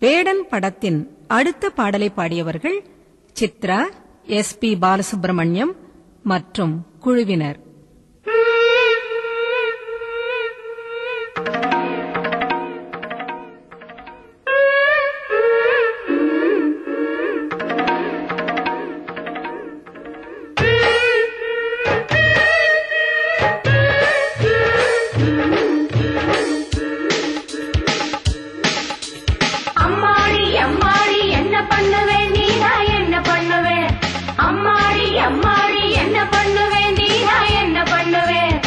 வேடன் படத்தின் அடுத்த பாடலை பாடியவர்கள் சித்ரா எஸ் பி பாலசுப்ரமணியம் மற்றும் குழுவினர் அம்மாடி அம்மாடி என்ன பண்ணுவேன் நீனா என்ன பண்ணுவேன் அம்மாடி அம்மாடி என்ன பண்ணுவேன் நீனா என்ன பண்ணுவேன்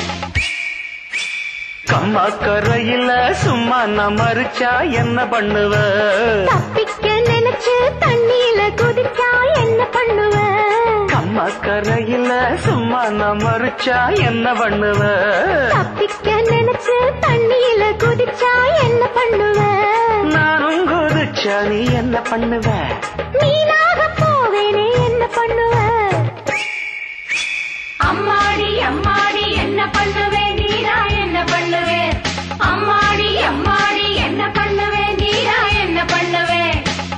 கம்மா கரையில சும்மா நான் மறிச்சா என்ன பண்ணுவ தப்பிக்க நினைச்சு தண்ணியில குதிச்சா என்ன பண்ணுவேன் கம்மா கரையில சும்மா நான் மறிச்சா என்ன பண்ணுவ தப்பிக்க நினைச்சு தண்ணியில குதிச்சா என்ன பண்ணுவேன் நானும் குதிச்சா நீ என்ன பண்ணுவ நீனாக போவேனே என்ன பண்ணுவேன் அம்மாடி அம்மாடி என்ன பண்ணுவேன் நீரா என்ன பண்ணுவேன் அம்மாடி அம்மாடி என்ன பண்ணுவேன் நீரா என்ன பண்ணுவேன்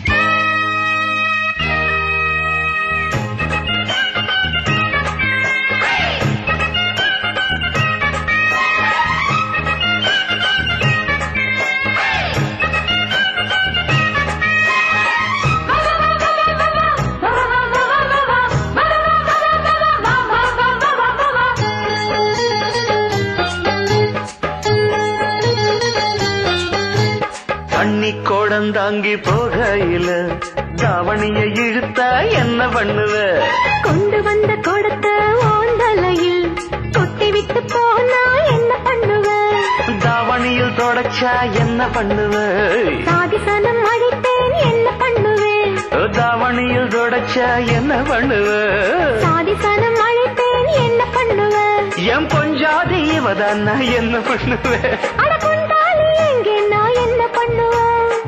தண்ணி கோடந்தாங்கி போகையில தாவணிய இழுத்தா என்ன பண்ணுவ கொண்டு வந்த கொடுத்த ஓந்தலையில் கொட்டி விட்டு போனா என்ன பண்ணுவேன் தாவணியில் தொடச்சா என்ன பண்ணுவ சாதிசனம் அழித்தேன் என்ன பண்ணுவேன் தாவணியில் தொடச்சா என்ன பண்ணுவ சாதிசனம் அழித்தேன் என்ன பண்ணுவேன் என் பொஞ்சாதி இவதான் நான் என்ன பண்ணுவேன் அட கொண்டாலி எங்கே நான் என்ன பண்ணுவேன்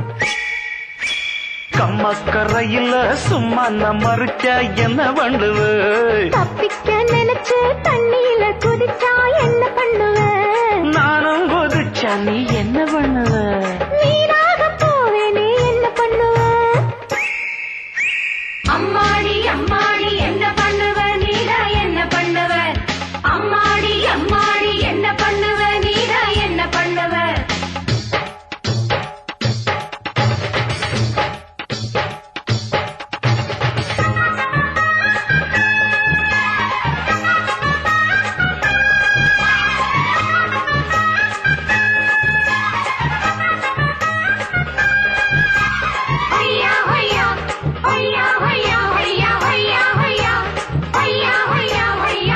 கம்மக்கரையில சும்மா நான் மறுச்சா என்ன பண்ணுவேன் தப்பிக்க நினைச்சு தண்ணியில குதிச்சா என்ன பண்ணுவேன் நானும் கொதிச்சா நீ என்ன பண்ணுவ நீராக போவேனே என்ன பண்ணுவேன் அம்மாடி அம்மாடி என்ன பண்ணுவ நீரா என்ன பண்ணுவ அம்மாடி அம்மாடி என்ன பண்ணுவ நீரா என்ன பண்ணுவ ஹொய்யா ஹொய்யா ஹொய்யா ஹொய்யா ஹொய்யா ஹொய்யா ஹொய்யா ஹொய்யா ஹொய்யா ஹொய்யா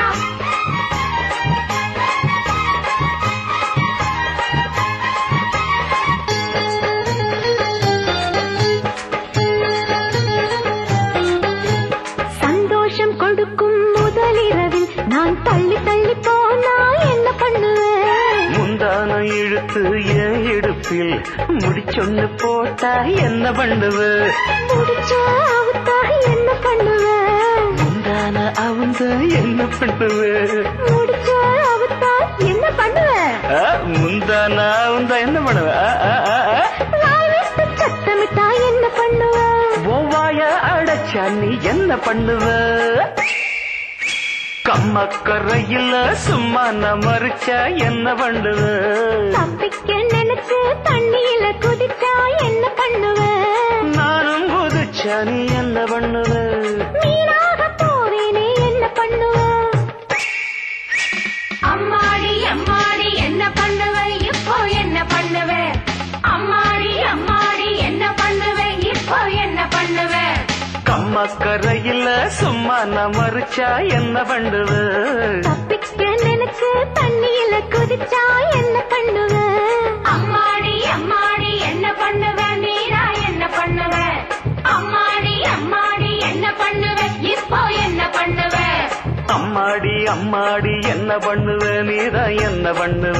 சந்தோஷம் கொடுக்கும் முதலிரவில் நான் தள்ளி தள்ளி போனா என்ன பண்ணுவேன் முந்தான இழுத்து என் இடுப்பில் முடிச்சொன்னு போட்டா என்ன பண்ணுவ முடிச்சா அவுத்தா என்ன பண்ணுவேன் முந்தான அவுந்த என்ன பண்ணுவ முடிச்சா அவுத்தா என்ன பண்ணுவேன் ஆ, முந்தான அவுந்த என்ன பண்ணுவ ஆ, ஆ, ஆ, ஆ. வாய் விட்டு சத்தமிட்டா என்ன பண்ணுவேன் உன் வாய அடைச்சா நீ என்ன பண்ணுவ கம்மக்கரையில சும்மா நான் மறிச்சா என்ன பண்ணுவ தப்பிக்க நினைச்சு தண்ணியில குதிச்சா என்ன பண்ணுவேன் நானும் குதிச்சா நீ என்ன பண்ணுவ நீராக போவேனே என்ன பண்ணுவேன் அம்மாடி அம்மாடி என்ன பண்ணுவேன் இப்போ என்ன பண்ணுவேன் அம்மாடி அம்மாடி என்ன பண்ணுவேன் இப்போ என்ன பண்ணுவேன் கம்மக்கரையில சும்மா நான் மறிச்சா என்ன பண்ணுவ தப்பிக்க நினைச்சு தண்ணியில குதிச்சா என்ன பண்ணுவேன் அம்மாடி அம்மாடி என்ன பண்ணுவேன் நீரா என்ன பண்ணுவேன் அம்மாடி அம்மாடி என்ன பண்ணுவேன் இப்போ என்ன பண்ணுவேன் அம்மாடி அம்மாடி என்ன பண்ணுவ நீதான் என்ன பண்ணுவ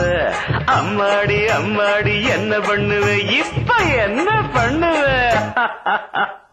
அம்மாடி அம்மாடி என்ன பண்ணுவ இப்ப என்ன பண்ணுவ